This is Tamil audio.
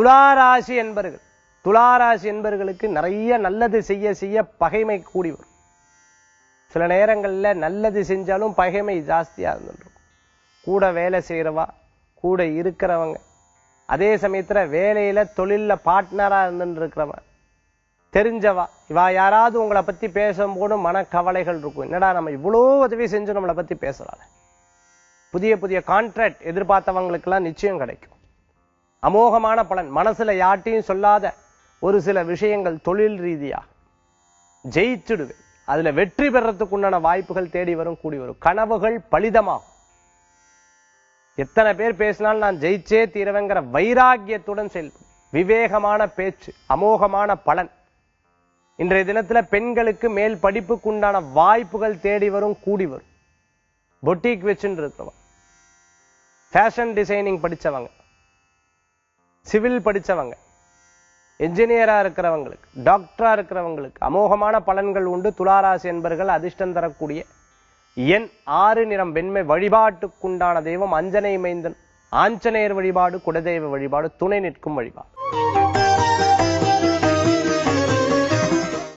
துளாராசி என்பர்கள் துளாராசி என்பர்களுக்கு நிறைய நல்லது செய்ய செய்ய பகைமை கூடி வரும் சில நேரங்கள்ல நல்லது செஞ்சாலும் பகைமை ஜாஸ்தியா இருந்துருக்கும் கூட வேலை செய்யறவா கூட இருக்கிறவங்க அதே சமயத்துல வேலையில தொழில்ல பார்ட்னரா இருந்துட்டு இருக்கிறவன் தெரிஞ்சவா இவா யாராவது உங்களை பத்தி பேசும்போது மனக்கவலைகள் இருக்கும் என்னடா நம்ம இவ்வளோ உதவி செஞ்சு நம்மளை பத்தி பேசுறாங்க புதிய புதிய கான்ட்ராக்ட் எதிர்பார்த்தவங்களுக்கெல்லாம் நிச்சயம் கிடைக்கும் அமோகமான பலன் மனசுல யார்ட்டையும் சொல்லாத ஒரு சில விஷயங்கள் தொழில் ரீதியா ஜெயிச்சுடுவேன் அதுல வெற்றி பெறத்துக்கு உண்டான வாய்ப்புகள் தேடி வரும் கூடி வரும் கனவுகள் பலிதமாகும் எத்தனை பேர் பேசினாலும் நான் ஜெயிச்சே தீரவேங்கிற வைராக்கியத்துடன் செயல்படும் விவேகமான பேச்சு அமோகமான பலன் இன்றைய தினத்துல பெண்களுக்கு மேல் படிப்புக்கு உண்டான வாய்ப்புகள் தேடி வரும் கூடி வரும் பொட்டிக் வச்சுட்டு இருக்கிறவங்க ஃபேஷன் டிசைனிங் படிச்சவங்க சிவில் படிச்சவங்க என்ஜினியரா இருக்கிறவங்களுக்கு டாக்டரா இருக்கிறவங்களுக்கு அமோகமான பலன்கள் உண்டு துளாராசி என்பர்கள் அதிர்ஷ்டம் தரக்கூடிய எண் ஆறு நிறம் வெண்மை வழிபாட்டுக்குண்டான தெய்வம் அஞ்சனை மைந்தன் ஆஞ்சநேயர் வழிபாடு குலதெய்வ வழிபாடு துணை நிற்கும் வழிபாடு